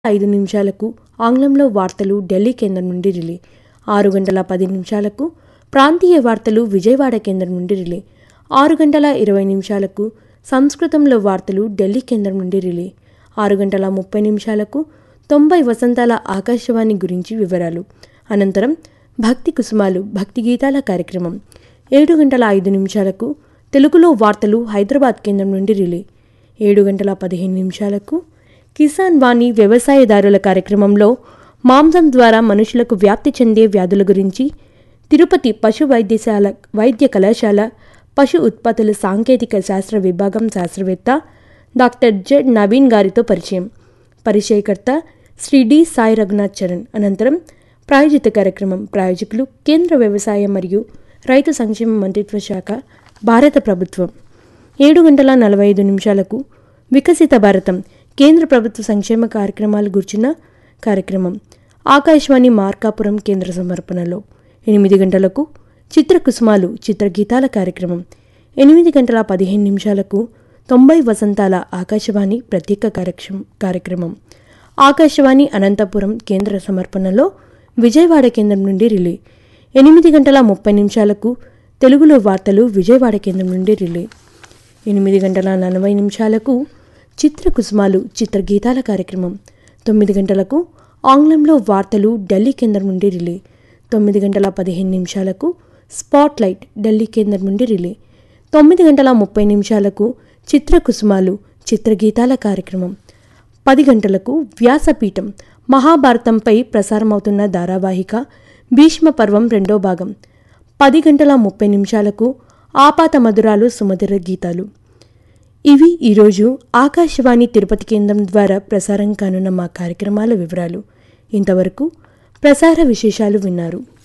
ఐదు నిమిషాలకు ఆంగ్లంలో వార్తలు ఢిల్లీ కేంద్రం నుండి రిలే ఆరు గంటల పది నిమిషాలకు ప్రాంతీయ వార్తలు విజయవాడ కేంద్రం నుండి రిలే ఆరు గంటల ఇరవై నిమిషాలకు సంస్కృతంలో వార్తలు ఢిల్లీ కేంద్రం నుండి రిలే ఆరు గంటల ముప్పై నిమిషాలకు తొంభై వసంతాల ఆకాశవాణి గురించి వివరాలు అనంతరం భక్తి కుసుమాలు భక్తి గీతాల కార్యక్రమం ఏడు గంటల ఐదు నిమిషాలకు తెలుగులో వార్తలు హైదరాబాద్ కేంద్రం నుండి రిలే ఏడు గంటల పదిహేను నిమిషాలకు కిసాన్ వాణి వ్యవసాయదారుల కార్యక్రమంలో మాంసం ద్వారా మనుషులకు వ్యాప్తి చెందే వ్యాధుల గురించి తిరుపతి పశు వైద్యశాల వైద్య కళాశాల పశు ఉత్పత్తుల సాంకేతిక శాస్త్ర విభాగం శాస్త్రవేత్త డాక్టర్ జెడ్ నవీన్ గారితో పరిచయం పరిచయకర్త శ్రీ డి సాయి రఘునాథ్ చరణ్ అనంతరం ప్రాయోజిత కార్యక్రమం ప్రాయోజకులు కేంద్ర వ్యవసాయ మరియు రైతు సంక్షేమ మంత్రిత్వ శాఖ భారత ప్రభుత్వం ఏడు గంటల నలభై ఐదు నిమిషాలకు వికసిత భారతం కేంద్ర ప్రభుత్వ సంక్షేమ కార్యక్రమాలు గుర్చిన కార్యక్రమం ఆకాశవాణి మార్కాపురం కేంద్ర సమర్పణలో ఎనిమిది గంటలకు చిత్రకుసుమాలు చిత్రగీతాల కార్యక్రమం ఎనిమిది గంటల పదిహేను నిమిషాలకు తొంభై వసంతాల ఆకాశవాణి ప్రత్యేక కార్యక్రమం కార్యక్రమం ఆకాశవాణి అనంతపురం కేంద్ర సమర్పణలో విజయవాడ కేంద్రం నుండి రిలే ఎనిమిది గంటల ముప్పై నిమిషాలకు తెలుగులో వార్తలు విజయవాడ కేంద్రం నుండి రిలే ఎనిమిది గంటల నలభై నిమిషాలకు చిత్రకుసుమాలు చిత్రగీతాల కార్యక్రమం తొమ్మిది గంటలకు ఆంగ్లంలో వార్తలు ఢిల్లీ కేంద్రం నుండి రిలే తొమ్మిది గంటల పదిహేను నిమిషాలకు స్పాట్లైట్ ఢిల్లీ కేంద్రం నుండి రిలే తొమ్మిది గంటల ముప్పై నిమిషాలకు చిత్రకుసుమాలు చిత్రగీతాల కార్యక్రమం పది గంటలకు వ్యాసపీఠం మహాభారతంపై ప్రసారమవుతున్న ధారావాహిక భీష్మ పర్వం రెండో భాగం పది గంటల ముప్పై నిమిషాలకు ఆపాత మధురాలు సుమధుర గీతాలు ఇవి ఈరోజు ఆకాశవాణి తిరుపతి కేంద్రం ద్వారా ప్రసారం కానున్న మా కార్యక్రమాల వివరాలు ఇంతవరకు ప్రసార విశేషాలు విన్నారు